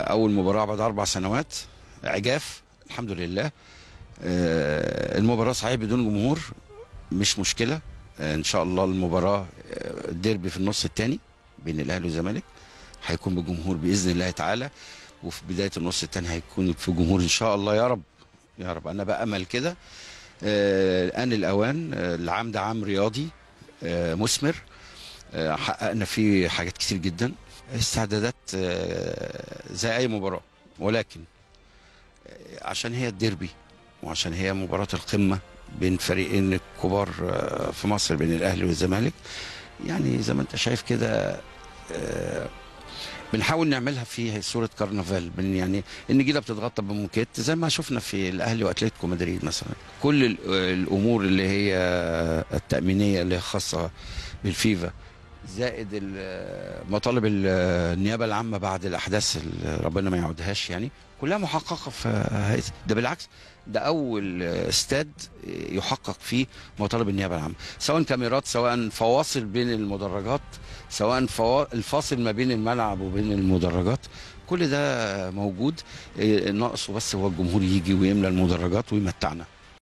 اول مباراه بعد اربع سنوات عجاف الحمد لله آه، المباراه صحيح بدون جمهور مش مشكله آه، ان شاء الله المباراه آه، الديربي في النص الثاني بين الاهلي والزمالك هيكون بجمهور باذن الله تعالى وفي بدايه النص الثاني هيكون في جمهور ان شاء الله يا رب يا رب انا بامل كده آه، ان الاوان آه، العام ده عام رياضي آه، مثمر آه، حققنا فيه حاجات كتير جدا استعدادات آه، زي اي مباراه ولكن آه، عشان هي الديربي وعشان هي مباراه القمه بين فريقين الكبار آه، في مصر بين الاهلي والزمالك يعني زي ما انت شايف كده آه، بنحاول نعملها في صوره كرنفال بن يعني النجيله بتتغطى بموكيت زي ما شفنا في الاهلي واتلتيكو مدريد مثلا كل ال- الامور اللي هي التامينيه اللي هي خاصه بالفيفا زائد ال- مطالب ال- النيابه العامه بعد الاحداث اللي ربنا ما يعودهاش يعني كلها محققه في هذا ده بالعكس ده اول استاد يحقق فيه مطالب النيابه العامه سواء كاميرات سواء فواصل بين المدرجات سواء فوا... الفاصل ما بين الملعب وبين المدرجات كل ده موجود إيه، ناقصه بس هو الجمهور يجي ويملى المدرجات ويمتعنا